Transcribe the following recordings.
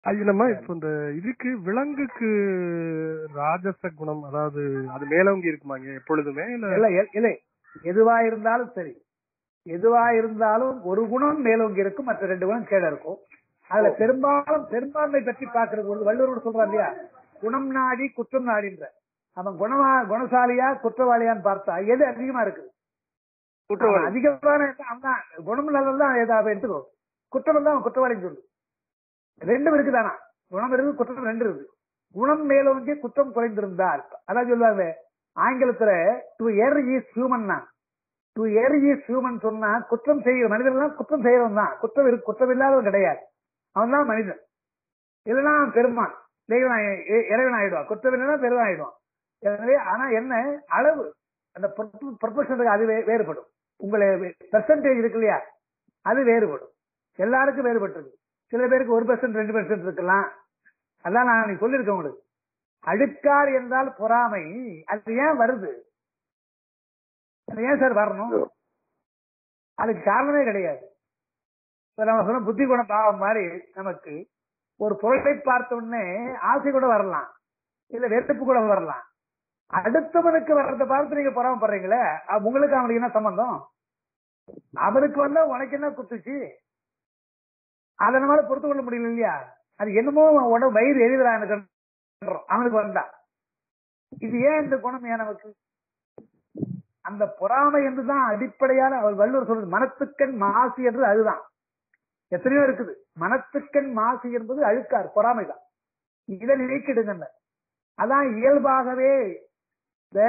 அது நம்ம இப்போ இந்த இதுக்கு விலங்குக்கு ராஜச குணம் அதாவது அது மேலோங்கி இருக்குமாங்க எப்பொழுதுமே இல்ல இல்ல எ- இல்லை எதுவா இருந்தாலும் சரி எதுவா இருந்தாலும் ஒரு குணம் மேலோங்கி இருக்கும் மற்ற ரெண்டு குணம் கீழே இருக்கும் அதுல பெரும்பாலும் பெரும்பான்மை பற்றி பாக்குறது பொழுது வள்ளுவர் சொல்றான் இல்லையா குணம் நாடி குற்றம் நாடின்ற அவன் குணமா குணசாலியா குற்றவாளியான்னு பார்த்தா எது அதிகமா இருக்குது அவன் அதிகமான அவன் குணம் நல்லதான் ஏதாவது எடுத்துக்கோ குற்றம் தான் அவன் குற்றவாளின்னு சொல்லு ரெண்டும் இருக்குதானா குணம் இருக்கு குற்றம் ரெண்டு இருக்கு குணம் மேலோங்கி குற்றம் குறைந்திருந்தால் அதான் சொல்லுவாங்க ஆங்கிலத்துல to err is human to err is human சொன்னா குற்றம் செய்கிற மனிதர்கள் குற்றம் செய்யறவன் தான் குற்றம் இருக்கு குற்றம் இல்லாதவன் கிடையாது அவன் தான் மனிதன் இல்லைன்னா அவன் பெருமான் தெய்வன் ஆயி- இ- இறைவன் ஆயிடுவான் குற்றம் இல்லைன்னா பெருவன் ஆயிடுவான் எனவே ஆனா என்ன அளவு அந்த ப்ரொபோஷனுக்கு அது வே- வேறுபடும் உங்களை பெர்சன்டேஜ் இருக்கு இல்லையா அது வேறுபடும் எல்லாருக்கும் வேறுபட்டிருக்கு சில பேருக்கு ஒரு பெர்சன்ட் ரெண்டு பெர்சன்ட் இருக்கலாம் அதான் நான் நீ சொல்லியிருக்கேன் உங்களுக்கு அடுக்கார் என்றால் பொறாமை அது ஏன் வருது அது ஏன் சார் வரணும் அதுக்கு காரணமே கிடையாது இப்ப நம்ம சொன்ன புத்தி குண பாவம் மாதிரி நமக்கு ஒரு பொருளை பார்த்த உடனே ஆசை கூட வரலாம் இல்ல வெறுப்பு கூட வரலாம் அடுத்தவனுக்கு வர்றதை பார்த்து நீங்க பொறாமப்படுறீங்களே அப்ப உங்களுக்கு அவனுக்கு என்ன சம்பந்தம் அவனுக்கு வந்தா உனக்கு என்ன குத்துச்சு அதை நம்மளால பொறுத்து கொள்ள முடியல இல்லையா அது என்னமோ அவன் உடம்பு வயிறு எரிதலா எனக்கு அவனுக்கு வந்தா இது ஏன் இந்த குணம் ஏன் நமக்கு அந்த பொறாமை என்றுதான் அடிப்படையான அவர் வள்ளுவர் சொல்றது மனத்துக்கண் மாசு என்று அதுதான் எத்தனையோ இருக்குது மனத்துக்கண் மாசு என்பது அழுக்கார் பொறாமை தான் இதை நீக்கிடுங்க அதான் இயல்பாகவே இந்த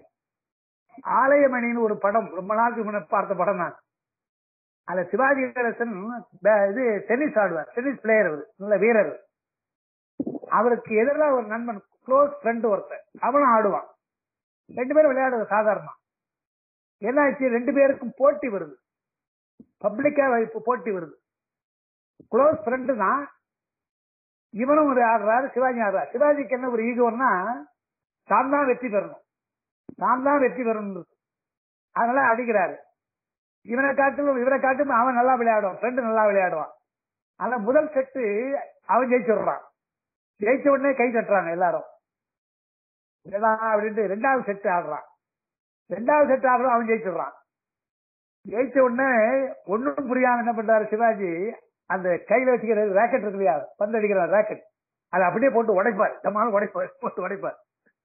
ஆலயமணின்னு ஒரு படம் ரொம்ப நாளுக்கு முன்ன பார்த்த படம் தான் அதுல சிவாஜி கணேசன் ப- இது டென்னிஸ் ஆடுவார் டென்னிஸ் பிளேயர் அவர் நல்ல வீரர் அவருக்கு எதிராக ஒரு நண்பன் க்ளோஸ் ஃப்ரெண்ட் ஒருத்தன் அவனும் ஆடுவான் ரெண்டு பேரும் விளையாடுறது சாதாரணம் என்னாச்சு ரெண்டு பேருக்கும் போட்டி வருது பப்ளிக்கா இப்போ போட்டி வருது க்ளோஸ் ஃப்ரெண்டு தான் இவனும் ஒரு ஆடுறாரு சிவாஜி ஆடுறாரு சிவாஜிக்கு என்ன ஒரு ஈகோன்னா தான் தான் வெற்றி பெறணும் தான் தான் வெற்றி பெறணும் அதனால அடிக்கிறாரு இவனை காட்டும் இவனை காட்டும் அவன் நல்லா விளையாடுவான் ஃப்ரெண்டு நல்லா விளையாடுவான் ஆனா முதல் செட்டு அவன் ஜெயிச்சுடுறான் ஜெயிச்ச உடனே கை தட்டுறாங்க எல்லாரும் ஏதா அப்படின்ட்டு ரெண்டாவது செட்டு ஆடுறான் ரெண்டாவது செட் ஆடுறான் அவன் ஜெயிச்சிடுறான் ஜெயிச்ச உடனே ஒண்ணும் புரியாம என்ன பண்றாரு சிவாஜி அந்த கையில வச்சுக்கிற ராக்கெட் இருக்கு இல்லையா பந்து அடிக்கிற ராக்கெட் அதை அப்படியே போட்டு உடைப்பார் நம்மளால உடைப்பார் போட்டு உடைப்பார்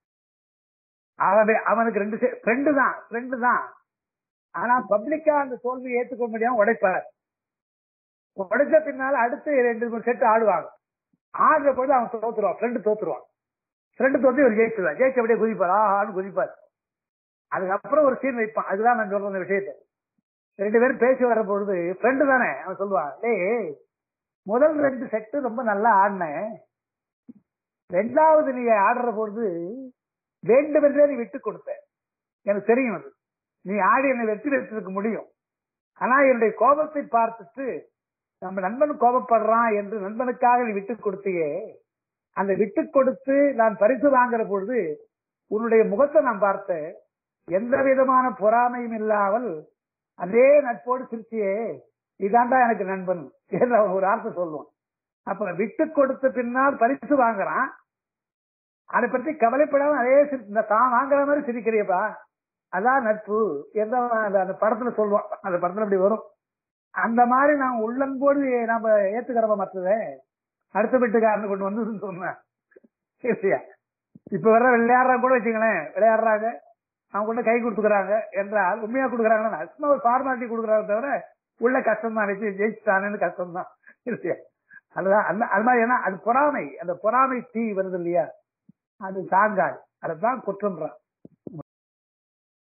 அவன் அவனுக்கு ரெண்டு ஃப்ரெண்டு தான் ஃப்ரெண்டு தான் ஆனா பப்ளிக்கா அந்த தோல்வியை ஏத்துக்க முடியாம உடைப்பார் உடைச்ச பின்னால அடுத்து ரெண்டு மூணு செட் ஆடுவாங்க ஆடுற பொழுது அவன் தோத்துருவான் ஃப்ரெண்டு தோத்துருவான் ஃப்ரெண்டு தோத்து இவர் ஜெயிச்சிருவான் ஜெயிச்சு அப்படியே குதிப்பார் ஆஹான்னு குதிப்பார் அதுக்கப்புறம் ஒரு சீன் வைப்பான் அதுதான் நான் சொல்ற அந்த விஷயத்தை ரெண்டு பேரும் பேசி வர பொழுது ஃப்ரெண்டு தானே அவன் சொல்லுவான் டேய் முதல் ரெண்டு செட்டு ரொம்ப நல்லா ஆடினேன் ரெண்டாவது நீ ஆடுற பொழுது வேண்டுமென்றே நீ விட்டு கொடுத்த எனக்கு தெரியும் அது நீ ஆடி என்னை வெற்றி பெற்றிருக்க முடியும் ஆனா என்னுடைய கோபத்தை பார்த்துட்டு நம்ம நண்பன் கோபப்படுறான் என்று நண்பனுக்காக நீ விட்டு கொடுத்தியே அந்த விட்டு கொடுத்து நான் பரிசு வாங்குற பொழுது உன்னுடைய முகத்தை நான் பார்த்தேன் எந்த விதமான பொறாமையும் இல்லாமல் அதே நட்போடு சிரிச்சியே இதாண்டா எனக்கு நண்பன் என்று அவன் ஒரு வார்த்தை சொல்லுவான் அப்ப விட்டு கொடுத்த பின்னால் பரிசு வாங்குறான் அதை பற்றி கவலைப்படாம அதே சிரி- இந்த தான் வாங்குற மாதிரி சிரிக்கிறியப்பா அதான் நட்பு எந்த அந்த படத்துல சொல்லுவான் அந்த படத்துல அப்படி வரும் அந்த மாதிரி நான் உள்ளம்போடு நாம ஏத்துக்கிறோம் மற்றதை அடுத்த வீட்டுக்காரனு கொண்டு வந்து சொன்னேன் சரியா இப்ப வர்ற விளையாடுறாங்க கூட வச்சுங்களேன் விளையாடுறாங்க அவங்க கொண்டு கை கொடுத்துக்கிறாங்க என்றால் உண்மையா கொடுக்குறாங்கன்னா சும்மா ஒரு ஃபார்மாலிட்டி கொடுக்குறாங்க தவிர உள்ள கஷ்டம் தான் வச்சு ஜெயிச்சுட்டானு கஷ்டம் தான் இல்லையா அதுதான் அந்த அது மாதிரி ஏன்னா அது பொறாமை அந்த பொறாமை தீ வருது இல்லையா அது தாங்காது அதைத்தான் குற்றம்ன்றான்